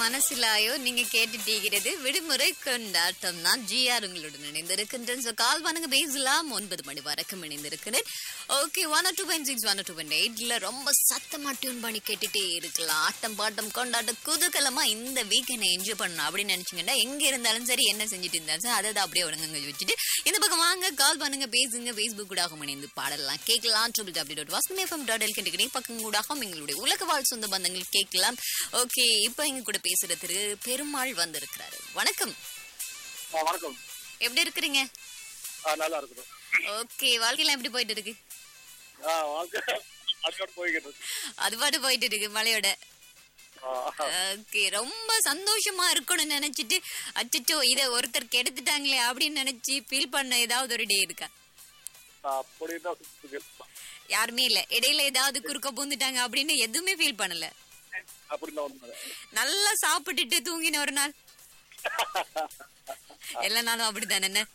மனசிலாயோ நீங்க கேட்டுட்டீங்கிறது விடுமுறை கொண்டாட்டம் தான் ஜிஆர் உங்களுடன் இணைந்திருக்கின்றேன் ஸோ கால் பண்ணுங்க பேசலாம் ஒன்பது மணி வரைக்கும் இணைந்திருக்கிறேன் okay one two point six one two point எயிட்ல ரொம்ப சத்தமா டியூன் பண்ணி கேட்டுட்டே இருக்கலாம் ஆட்டம் பாட்டம் கொண்டாட்டம் குதூகலமா இந்த வீக்கெண்டை என்ஜாய் பண்ணணும் அப்படின்னு நினைச்சீங்கன்னா எங்க இருந்தாலும் சரி என்ன செஞ்சுட்டு இருந்தாலும் சரி அதை தான் அப்படியே உடங்க வச்சுட்டு இந்த பக்கம் வாங்க கால் பண்ணுங்க பேசுங்க ஃபேஸ்புக் கூட இணைந்து பாடலாம் கேட்கலாம் ட்ரிபிள் டபிள்யூ டாட் வாஸ்மி எஃப்எம் டாட் எல் கண்டிக்கிறேன் பக்கம் கூட எங்களுடைய உலக வாழ் சொந்த பந்தங்கள் கேட்கலாம் ஓகே இப்போ எங்க கூட பேசுறதுக்கு பெருமாள் வந்திருக்கிறாரு வணக்கம் ஆ, வணக்கம் எப்படி இருக்கிறீங்க ஆ, நல்லா இருக்கிறோம் ஓகே வாழ்க்கையெல்லாம் எப்படி போயிட்டு இருக்கு ஆ வாழ்க்கை அதுக்கோட போய்கிட்டு இருக்கு. அது பாட்டு போயிட்டு இருக்கு மலையோட ஆ, ஓகே ரொம்ப சந்தோஷமா இருக்கணும்னு நினைச்சிட்டு அச்சச்சோ இத ஒருத்தர் கெடுத்துட்டாங்களே அப்படின்னு நினைச்சு ஃபீல் பண்ண ஏதாவது ஒரு டே இருக்கா அப்படிதான் சுத்திட்டு இருக்கு. யாருமே இல்ல இடையில ஏதாவது குறுக்க பூந்துட்டாங்க அப்படின்னு எதுவுமே ஃபீல் பண்ணல அப்படிதான் உண்மை நல்லா சாப்பிட்டுட்டு தூங்கின ஒரு நாள் எல்லா நாளும் அப்படித்தானே என்ன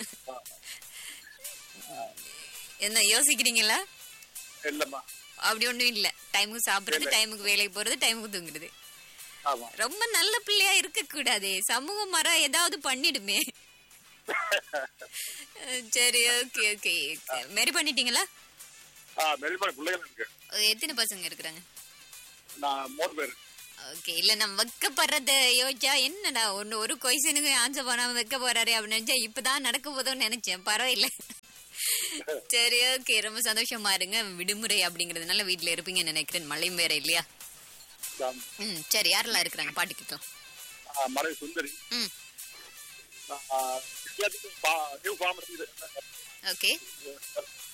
என்ன யோசிக்கிறீங்களா இல்லம்மா அப்படி ஒண்ணும் இல்ல டைமுக்கு சாப்பிடுறது டைமுக்கு வேலைக்கு போறது டைமுக்கு தூங்குறது ஆமா ரொம்ப நல்ல பிள்ளையா இருக்க கூடாதே சமூக மரம் ஏதாவது பண்ணிடுமே அஹ் சரி ஓகே ஓகே மேரி பண்ணிட்டீங்களா ஆ மெல்பர்ன் பிள்ளைகள் இருக்கு எத்தனை பசங்க இருக்கிறாங்க நான் மூணு பேர் ஓகே இல்ல நம்ம வைக்கப்படுறத யோசிச்சா என்னடா ஒன்னு ஒரு கொய்சனுக்கு ஆன்சர் பண்ணாம வைக்க போறாரு அப்படின்னு நினைச்சா இப்பதான் நடக்க போதும்னு நினைச்சேன் பரவாயில்ல சரி ஓகே ரொம்ப சந்தோஷமா இருங்க விடுமுறை அப்படிங்கறதுனால வீட்ல இருப்பீங்கன்னு நினைக்கிறேன் மழையும் வேற இல்லையா ஆம். ம் சரி யாரெல்லாம் இருக்கிறாங்க பாட்டு கேட்கலாம் ஆ, மறை சுந்தரி ம் ஆ, எல்லாத்துக்கும் பா- நியூ ஃபார்மசி ஓகே